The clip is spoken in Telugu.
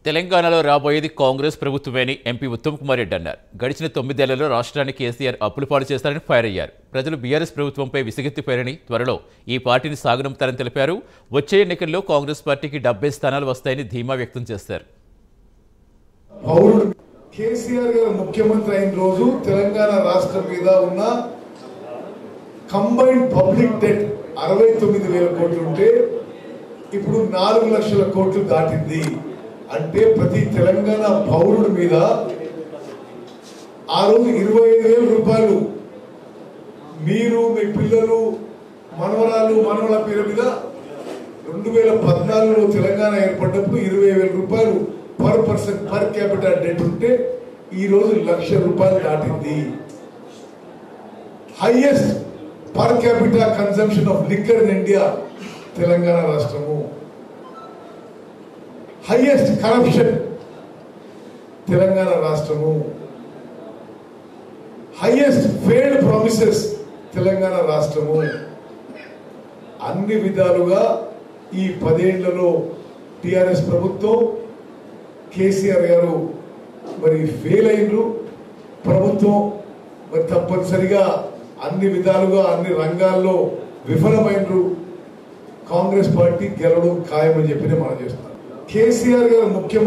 తెలంగాణలో రాబోయేది కాంగ్రెస్ ప్రభుత్వమేని ఎంపీ ఉత్తమ్ కుమార్ రెడ్డి అన్నారు గడిచిన తొమ్మిదేళ్లలో రాష్ట్రాన్ని కేసీఆర్ అప్పులు పాలు చేస్తారని ఫైర్ అయ్యారు ప్రజలు బీఆర్ఎస్ ప్రభుత్వంపై విసిగెత్తిపోయారని త్వరలో ఈ పార్టీని సాగనంపుతారని తెలిపారు వచ్చే ఎన్నికల్లో కాంగ్రెస్ పార్టీకి డెబ్బై స్థానాలు వస్తాయని ధీమా వ్యక్తం చేశారు పౌరుడు కేసీఆర్ గారు ముఖ్యమంత్రి అయిన రోజు తెలంగాణ రాష్ట్రం మీద ఉన్న కంబైన్డ్ పబ్లిక్ డెట్ అరవై తొమ్మిది వేల కోట్లు ఉంటే ఇప్పుడు నాలుగు లక్షల కోట్లు దాటింది అంటే ప్రతి తెలంగాణ పౌరుడి మీద ఆ రోజు ఇరవై ఐదు వేల రూపాయలు మీరు మీ పిల్లలు మనవరాలు మనవల పేరు మీద రెండు వేల పద్నాలుగులో తెలంగాణ ఏర్పడ్డప్పుడు ఇరవై వేల రూపాయలు per person per capital debt ఉంటే ఈ రోజు లక్ష రూపాయలు దాటింది highest per capital consumption of liquor in India Telangana రాష్ట్రము హైయెస్ట్ కరప్షన్ తెలంగాణ రాష్ట్రము హైయెస్ట్ ఫెయిల్డ్ ప్రామిసెస్ తెలంగాణ రాష్ట్రము అన్ని విధాలుగా ఈ పదేళ్లలో టిఆర్ఎస్ ప్రభుత్వం కేసీఆర్ గారు మరి ఫెయిల్ అయినరు ప్రభుత్వం మరి తప్పనిసరిగా అన్ని విధాలుగా అన్ని రంగాల్లో విఫలమైనరు కాంగ్రెస్ పార్టీ గెలవడం ఖాయమని చెప్పి మనం చేస్తున్నాం కేసీఆర్ గారు ముఖ్యమంత్రి